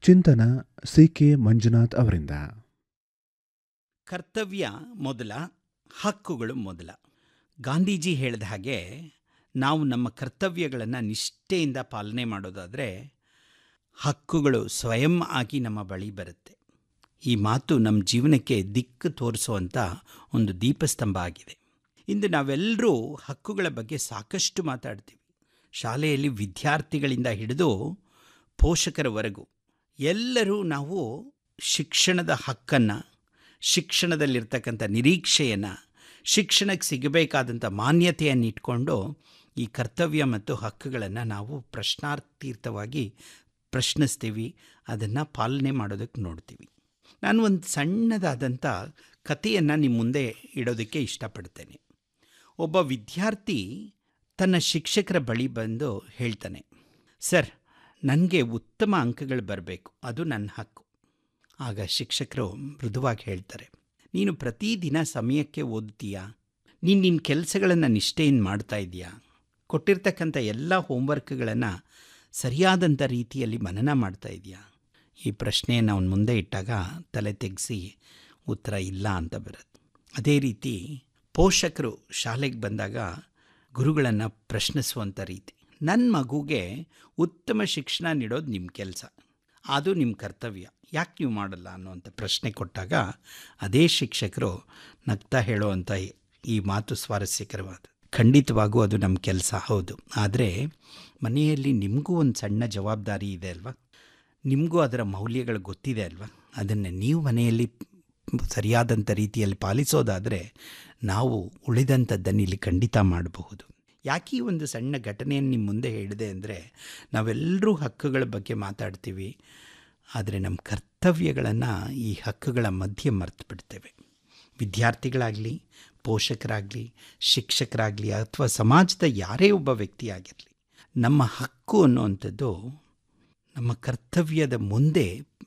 ಚಿಂತನ C K Manjunath ಅವರಿಂದ ಕರ್ತವ್ಯ ಮೊದಲ ಹಕ್ಕುಗಳು ಮೊದಲ ಗಾಂಧೀಜಿ ಹೇಳಿದ ಹಾಗೆ ನಾವು ನಮ್ಮ ಕರ್ತವ್ಯಗಳನ್ನು ನಿಷ್ಠೆಯಿಂದ ಪಾಲನೆ ಮಾಡೋದಾದರೆ ಹಕ್ಕುಗಳು ಸ್ವಯಂ ಆಗಿ ನಮ್ಮ ಬಳಿ ಬರುತ್ತೆ ಈ ಮಾತು ನಮ್ಮ ಜೀವನಕ್ಕೆ ದಿಕ್ಕು ತೋರಿಸುವಂಥ ಒಂದು ದೀಪಸ್ತಂಭ ಆಗಿದೆ ಇಂದು ನಾವೆಲ್ಲರೂ ಹಕ್ಕುಗಳ ಬಗ್ಗೆ ಸಾಕಷ್ಟು ಮಾತಾಡ್ತೀವಿ ಶಾಲೆಯಲ್ಲಿ ವಿದ್ಯಾರ್ಥಿಗಳಿಂದ ಹಿಡಿದು ಪೋಷಕರವರೆಗೂ ಎಲ್ಲರೂ ನಾವು ಶಿಕ್ಷಣದ ಹಕ್ಕನ್ನು ಶಿಕ್ಷಣದಲ್ಲಿರ್ತಕ್ಕಂಥ ನಿರೀಕ್ಷೆಯನ್ನು ಶಿಕ್ಷಣಕ್ಕೆ ಸಿಗಬೇಕಾದಂಥ ಮಾನ್ಯತೆಯನ್ನು ಇಟ್ಕೊಂಡು ಈ ಕರ್ತವ್ಯ ಮತ್ತು ಹಕ್ಕುಗಳನ್ನು ನಾವು ಪ್ರಶ್ನಾರ್ಥೀರ್ಥವಾಗಿ ಪ್ರಶ್ನಿಸ್ತೀವಿ ಅದನ್ನು ಪಾಲನೆ ಮಾಡೋದಕ್ಕೆ ನೋಡ್ತೀವಿ ನಾನು ಒಂದು ಸಣ್ಣದಾದಂಥ ಕಥೆಯನ್ನು ನಿಮ್ಮ ಮುಂದೆ ಇಡೋದಕ್ಕೆ ಇಷ್ಟಪಡ್ತೇನೆ ಒಬ್ಬ ವಿದ್ಯಾರ್ಥಿ ತನ್ನ ಶಿಕ್ಷಕರ ಬಳಿ ಬಂದು ಹೇಳ್ತಾನೆ ಸರ್ ನನಗೆ ಉತ್ತಮ ಅಂಕಗಳು ಬರಬೇಕು ಅದು ನನ್ನ ಹಕ್ಕು ಆಗ ಶಿಕ್ಷಕರು ಮೃದುವಾಗಿ ಹೇಳ್ತಾರೆ ನೀನು ಪ್ರತಿದಿನ ಸಮಯಕ್ಕೆ ಓದ್ತೀಯಾ ನೀನು ನಿನ್ನ ಕೆಲಸಗಳನ್ನು ನಿಷ್ಠೆಯಿಂದ ಮಾಡ್ತಾ ಇದೆಯಾ ಕೊಟ್ಟಿರ್ತಕ್ಕಂಥ ಎಲ್ಲ ಹೋಮ್ವರ್ಕ್ಗಳನ್ನು ಸರಿಯಾದಂಥ ರೀತಿಯಲ್ಲಿ ಮನನ ಮಾಡ್ತಾ ಇದೆಯಾ ಈ ಪ್ರಶ್ನೆಯನ್ನು ಅವನ ಮುಂದೆ ಇಟ್ಟಾಗ ತಲೆ ತೆಗೆಸಿ ಉತ್ತರ ಇಲ್ಲ ಅಂತ ಬರುತ್ತೆ ಅದೇ ರೀತಿ ಪೋಷಕರು ಶಾಲೆಗೆ ಬಂದಾಗ ಗುರುಗಳನ್ನು ಪ್ರಶ್ನಿಸುವಂಥ ರೀತಿ ನನ್ನ ಮಗುಗೆ ಉತ್ತಮ ಶಿಕ್ಷಣ ನೀಡೋದು ನಿಮ್ಮ ಕೆಲಸ ಅದು ನಿಮ್ಮ ಕರ್ತವ್ಯ ಯಾಕೆ ನೀವು ಮಾಡಲ್ಲ ಅನ್ನುವಂಥ ಪ್ರಶ್ನೆ ಕೊಟ್ಟಾಗ ಅದೇ ಶಿಕ್ಷಕರು ನಗ್ತಾ ಹೇಳುವಂಥ ಈ ಮಾತು ಸ್ವಾರಸ್ಯಕರವಾದ ಖಂಡಿತವಾಗೂ ಅದು ನಮ್ಮ ಕೆಲಸ ಹೌದು ಆದರೆ ಮನೆಯಲ್ಲಿ ನಿಮಗೂ ಒಂದು ಸಣ್ಣ ಜವಾಬ್ದಾರಿ ಇದೆ ಅಲ್ವಾ ನಿಮಗೂ ಅದರ ಮೌಲ್ಯಗಳು ಗೊತ್ತಿದೆ ಅಲ್ವಾ ಅದನ್ನು ನೀವು ಮನೆಯಲ್ಲಿ ಸರಿಯಾದಂಥ ರೀತಿಯಲ್ಲಿ ಪಾಲಿಸೋದಾದರೆ ನಾವು ಉಳಿದಂಥದ್ದನ್ನು ಇಲ್ಲಿ ಖಂಡಿತ ಮಾಡಬಹುದು ಯಾಕೆ ಈ ಒಂದು ಸಣ್ಣ ಘಟನೆಯನ್ನು ನಿಮ್ಮ ಮುಂದೆ ಹೇಳಿದೆ ಅಂದರೆ ನಾವೆಲ್ಲರೂ ಹಕ್ಕುಗಳ ಬಗ್ಗೆ ಮಾತಾಡ್ತೀವಿ ಆದರೆ ನಮ್ಮ ಕರ್ತವ್ಯಗಳನ್ನು ಈ ಹಕ್ಕುಗಳ ಮಧ್ಯೆ ಮರೆತು ಬಿಡ್ತೇವೆ ವಿದ್ಯಾರ್ಥಿಗಳಾಗಲಿ ಪೋಷಕರಾಗಲಿ ಶಿಕ್ಷಕರಾಗಲಿ ಅಥವಾ ಸಮಾಜದ ಯಾರೇ ಒಬ್ಬ ವ್ಯಕ್ತಿಯಾಗಿರಲಿ ನಮ್ಮ ಹಕ್ಕು ಅನ್ನುವಂಥದ್ದು ನಮ್ಮ ಕರ್ತವ್ಯದ ಮುಂದೆ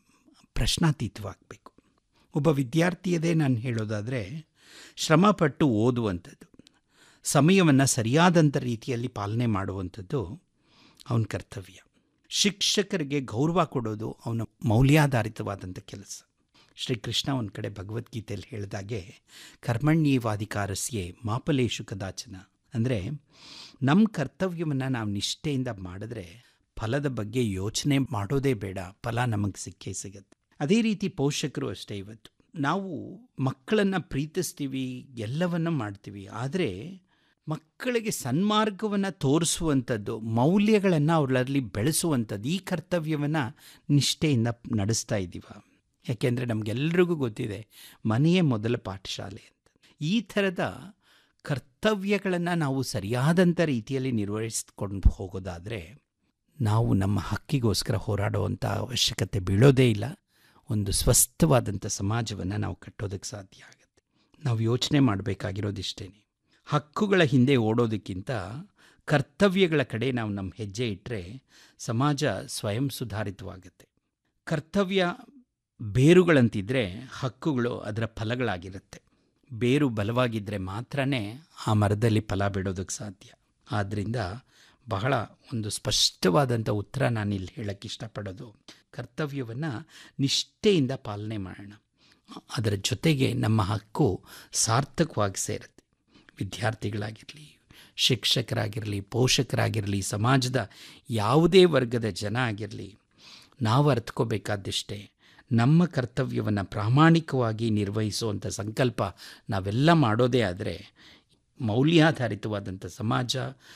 ಪ್ರಶ್ನಾತೀತವಾಗಬೇಕು ಒಬ್ಬ ವಿದ್ಯಾರ್ಥಿಯದೇ ನಾನು ಹೇಳೋದಾದರೆ ಶ್ರಮಪಟ್ಟು ಓದುವಂಥದ್ದು ಸಮಯವನ್ನು ಸರಿಯಾದಂಥ ರೀತಿಯಲ್ಲಿ ಪಾಲನೆ ಮಾಡುವಂಥದ್ದು ಅವನ ಕರ್ತವ್ಯ ಶಿಕ್ಷಕರಿಗೆ ಗೌರವ ಕೊಡೋದು ಅವನ ಮೌಲ್ಯಾಧಾರಿತವಾದಂಥ ಕೆಲಸ ಶ್ರೀಕೃಷ್ಣ ಒಂದು ಕಡೆ ಭಗವದ್ಗೀತೆಯಲ್ಲಿ ಹೇಳಿದಾಗೆ ಕರ್ಮಣ್ಯೇವಾಧಿಕಾರಸ್ಯೆ ಮಾಪಲೇಶು ಕದಾಚನ ಅಂದರೆ ನಮ್ಮ ಕರ್ತವ್ಯವನ್ನು ನಾವು ನಿಷ್ಠೆಯಿಂದ ಮಾಡಿದ್ರೆ ಫಲದ ಬಗ್ಗೆ ಯೋಚನೆ ಮಾಡೋದೇ ಬೇಡ ಫಲ ನಮಗೆ ಸಿಕ್ಕೇ ಸಿಗುತ್ತೆ ಅದೇ ರೀತಿ ಪೋಷಕರು ಅಷ್ಟೇ ಇವತ್ತು ನಾವು ಮಕ್ಕಳನ್ನು ಪ್ರೀತಿಸ್ತೀವಿ ಎಲ್ಲವನ್ನ ಮಾಡ್ತೀವಿ ಆದರೆ ಮಕ್ಕಳಿಗೆ ಸನ್ಮಾರ್ಗವನ್ನು ತೋರಿಸುವಂಥದ್ದು ಮೌಲ್ಯಗಳನ್ನು ಅವರಲ್ಲಿ ಬೆಳೆಸುವಂಥದ್ದು ಈ ಕರ್ತವ್ಯವನ್ನು ನಿಷ್ಠೆಯಿಂದ ನಡೆಸ್ತಾ ಇದ್ದೀವ ಯಾಕೆಂದರೆ ನಮಗೆಲ್ರಿಗೂ ಗೊತ್ತಿದೆ ಮನೆಯೇ ಮೊದಲ ಪಾಠಶಾಲೆ ಅಂತ ಈ ಥರದ ಕರ್ತವ್ಯಗಳನ್ನು ನಾವು ಸರಿಯಾದಂಥ ರೀತಿಯಲ್ಲಿ ನಿರ್ವಹಿಸ್ಕೊಂಡು ಹೋಗೋದಾದರೆ ನಾವು ನಮ್ಮ ಹಕ್ಕಿಗೋಸ್ಕರ ಹೋರಾಡುವಂಥ ಅವಶ್ಯಕತೆ ಬೀಳೋದೇ ಇಲ್ಲ ಒಂದು ಸ್ವಸ್ಥವಾದಂಥ ಸಮಾಜವನ್ನು ನಾವು ಕಟ್ಟೋದಕ್ಕೆ ಸಾಧ್ಯ ಆಗುತ್ತೆ ನಾವು ಯೋಚನೆ ಮಾಡಬೇಕಾಗಿರೋದಿಷ್ಟೇ ಹಕ್ಕುಗಳ ಹಿಂದೆ ಓಡೋದಕ್ಕಿಂತ ಕರ್ತವ್ಯಗಳ ಕಡೆ ನಾವು ನಮ್ಮ ಹೆಜ್ಜೆ ಇಟ್ಟರೆ ಸಮಾಜ ಸ್ವಯಂ ಸುಧಾರಿತವಾಗುತ್ತೆ ಕರ್ತವ್ಯ ಬೇರುಗಳಂತಿದ್ದರೆ ಹಕ್ಕುಗಳು ಅದರ ಫಲಗಳಾಗಿರುತ್ತೆ ಬೇರು ಬಲವಾಗಿದ್ದರೆ ಮಾತ್ರ ಆ ಮರದಲ್ಲಿ ಫಲ ಬಿಡೋದಕ್ಕೆ ಸಾಧ್ಯ ಆದ್ದರಿಂದ ಬಹಳ ಒಂದು ಸ್ಪಷ್ಟವಾದಂಥ ಉತ್ತರ ನಾನು ಇಲ್ಲಿ ಹೇಳಕ್ಕೆ ಇಷ್ಟಪಡೋದು ಕರ್ತವ್ಯವನ್ನು ನಿಷ್ಠೆಯಿಂದ ಪಾಲನೆ ಮಾಡೋಣ ಅದರ ಜೊತೆಗೆ ನಮ್ಮ ಹಕ್ಕು ಸಾರ್ಥಕವಾಗಿ ಸೇರುತ್ತೆ ವಿದ್ಯಾರ್ಥಿಗಳಾಗಿರಲಿ ಶಿಕ್ಷಕರಾಗಿರಲಿ ಪೋಷಕರಾಗಿರಲಿ ಸಮಾಜದ ಯಾವುದೇ ವರ್ಗದ ಜನ ಆಗಿರಲಿ ನಾವು ಅರ್ಥಕೋಬೇಕಾದಷ್ಟೇ ನಮ್ಮ ಕರ್ತವ್ಯವನ್ನು ಪ್ರಾಮಾಣಿಕವಾಗಿ ನಿರ್ವಹಿಸುವಂಥ ಸಂಕಲ್ಪ ನಾವೆಲ್ಲ ಮಾಡೋದೇ ಆದರೆ ಮೌಲ್ಯಾಧಾರಿತವಾದಂಥ ಸಮಾಜ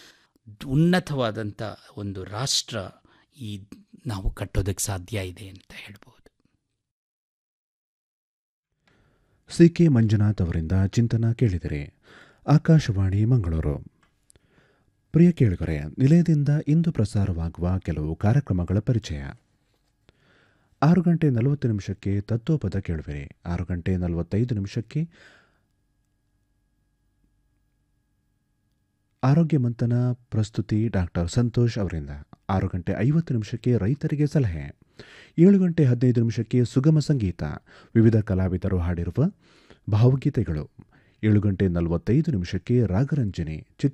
ಉನ್ನತವಾದಂಥ ಒಂದು ರಾಷ್ಟ್ರ ಈ ನಾವು ಕಟ್ಟೋದಕ್ಕೆ ಸಾಧ್ಯ ಇದೆ ಅಂತ ಹೇಳ್ಬೋದು ಸಿ ಕೆ ಮಂಜುನಾಥ್ ಅವರಿಂದ ಚಿಂತನ ಕೇಳಿದರೆ ಆಕಾಶವಾಣಿ ಮಂಗಳೂರು ಪ್ರಿಯ ಕೇಳುಗರೆ ನಿಲಯದಿಂದ ಇಂದು ಪ್ರಸಾರವಾಗುವ ಕೆಲವು ಕಾರ್ಯಕ್ರಮಗಳ ಪರಿಚಯ ಆರು ಗಂಟೆ ನಲವತ್ತು ನಿಮಿಷಕ್ಕೆ ತತ್ವಪದ ಕೇಳುವಿರಿ ಆರು ಗಂಟೆ ನಲವತ್ತೈದು ನಿಮಿಷಕ್ಕೆ ಆರೋಗ್ಯ ಮಂಥನ ಪ್ರಸ್ತುತಿ ಡಾಕ್ಟರ್ ಸಂತೋಷ್ ಅವರಿಂದ ಆರು ಗಂಟೆ ಐವತ್ತು ನಿಮಿಷಕ್ಕೆ ರೈತರಿಗೆ ಸಲಹೆ ಏಳು ಗಂಟೆ ಹದಿನೈದು ನಿಮಿಷಕ್ಕೆ ಸುಗಮ ಸಂಗೀತ ವಿವಿಧ ಕಲಾವಿದರು ಹಾಡಿರುವ ಭಾವಗೀತೆಗಳು ಏಳು ಗಂಟೆ ನಲವತ್ತೈದು ನಿಮಿಷಕ್ಕೆ ರಾಗರಂಜನೆ ಚಿತ್ರ